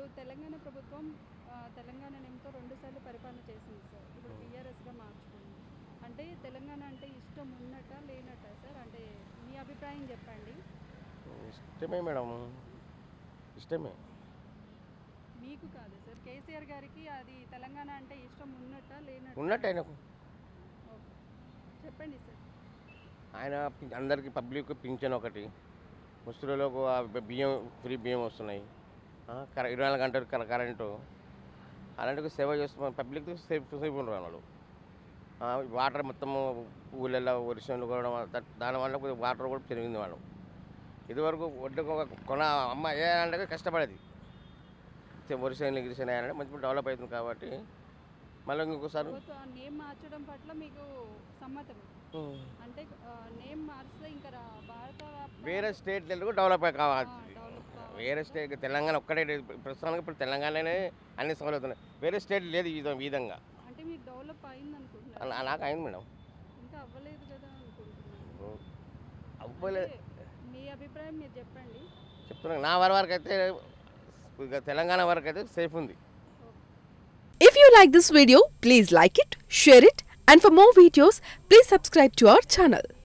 తెలంగాణ ప్రభుత్వం ఆ, తెలంగాణ నేమ్తో రెండుసార్లు పరిపాలన చేసింది సార్ ఇప్పుడు బీఆర్ఎస్గా మార్చుకుంది అంటే తెలంగాణ అంటే ఇష్టం ఉన్నట్ట లేనట్ట సార్ అంటే మీ అభిప్రాయం చెప్పండి ఇష్టమే మేడం ఇష్టమే మీకు కాదు సార్ కేసీఆర్ గారికి అది తెలంగాణ అంటే ఇష్టం ఉన్నట్ట లేనట్ట ఉన్నట్టు ఆయనకు ఓకే. చెప్పండి సార్ ఆయన పి- అందరికీ పబ్లిక్ పింఛన్ ఒకటి ముసలిలోకి ఆ బి- బియ్యం ఫ్రీ బియ్యం వస్తున్నాయి ఆ, కర ఇరవై నాలుగు గంటలు కర కరెంటు అలాంటివి సేవ చేస్తున్న పబ్లిక్ సేఫ్ సేఫ్ ఉండరు వాళ్ళు ఆ, వాటర్ మొత్తం ఊళ్ళల్లో వర్షంలో కూడా దా- దానివల్ల కొద్దిగా వాటర్ కూడా పెరిగింది వాళ్ళు ఇదివరకు ఒడ్డుకు ఒక కొన అమ్మ ఏ అంటే కష్టపడేది వర్షం గిరిసిన అంటే మంచి డెవలప్ అవుతుంది కాబట్టి మళ్ళీ ఇంకొకసారి ప్రభుత్వం నేమ్ మార్చడం పట్ల మీకు సమ్మతం అంటే నేమ్ మార్చితే ఇంకా రా- భారత వ్యాప్తంగా వేరే స్టేట్లలో డెవలప్ కావాలి ఆ, డెవలప్ కావాలి. వేరే స్టేట్ తెలంగాణ ఒక్కటే లేదు. ప్రస్తుతానికి ఇప్పుడు తెలంగాణలోనే అన్ని సౌలభ్యాలు ఉన్నాయి వేరే స్టేట్ లేదు ఈ విధ- ఈ విధంగా అంటే మీరు డెవలప్ అయింది అనుకుంటున్నారు అలా- నాకు అయింది మేడం ఇంకా అవ్వలేదు కదా అనుకుంటున్నాను అవ్వలే అంటే మీ అభిప్రాయం మీరు చెప్పండి చెప్తున్నాను నా వర వరకు అయితే ఇక తెలంగాణ వరకు అయితే సేఫ్ ఉంది If you like this video, please like it, share it, and for more videos, please subscribe to our channel.